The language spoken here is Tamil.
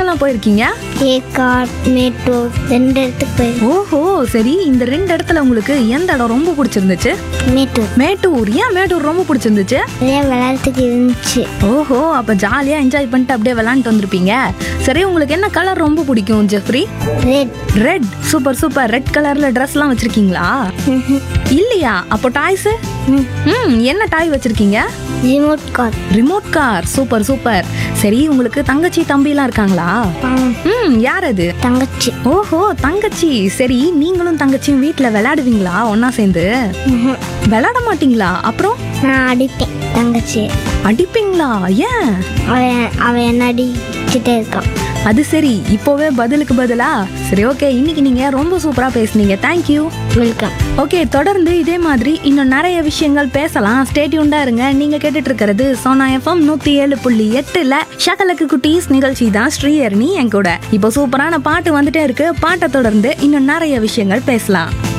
இடத்துக்குலாம் போயிருக்கீங்க ஏற்காடு மேட்டூர் ரெண்டு இடத்துக்கு போய் ஓஹோ சரி இந்த ரெண்டு இடத்துல உங்களுக்கு எந்த இடம் ரொம்ப பிடிச்சிருந்துச்சு மேட்டூர் மேட்டூர் ஏன் மேட்டூர் ரொம்ப பிடிச்சிருந்துச்சு நிறைய விளையாட்டுக்கு இருந்துச்சு ஓஹோ அப்ப ஜாலியா என்ஜாய் பண்ணிட்டு அப்படியே விளாண்டுட்டு வந்திருப்பீங்க சரி உங்களுக்கு என்ன கலர் ரொம்ப பிடிக்கும் Jeffrey red red super super red கலர்ல ட்ரெஸ்லாம் வச்சிருக்கீங்களா இல்லையா அப்போ டாய்ஸ் ம் என்ன டாய் வச்சிருக்கீங்க remote car remote car super super சரி உங்களுக்கு தங்கச்சி தம்பிலாம் இருக்காங்களா ம் யார் அது தங்கச்சி ஓஹோ தங்கச்சி சரி நீங்களும் தங்கச்சியும் வீட்டில் விளையாடுவீங்களா ஒண்ணா சேர்ந்து விளையாட மாட்டீங்களா அப்புறம் நான் அடிப்பேன் தங்கச்சி அடிப்பீங்களா ஏன் அவன் அவன் என்ன அடிச்சுட்டே இருக்கான் அது சரி இப்போவே பதிலுக்கு பதிலா சரி ஓகே இன்னைக்கு நீங்க ரொம்ப சூப்பரா பேசுனீங்க தேங்க்யூ வெல்கம் ஓகே தொடர்ந்து இதே மாதிரி இன்னும் நிறைய விஷயங்கள் பேசலாம் ஸ்டேட்யூண்டா இருங்க நீங்க கேட்டுட்டு இருக்கிறது சோனா எஃப்எம் நூத்தி ஏழு புள்ளி எட்டுல ஷகலக்கு குட்டீஸ் நிகழ்ச்சி தான் ஸ்ரீஹரணி என் கூட இப்போ சூப்பரான பாட்டு வந்துட்டே இருக்கு பாட்டை தொடர்ந்து இன்னும் நிறைய விஷயங்கள் பேசலாம்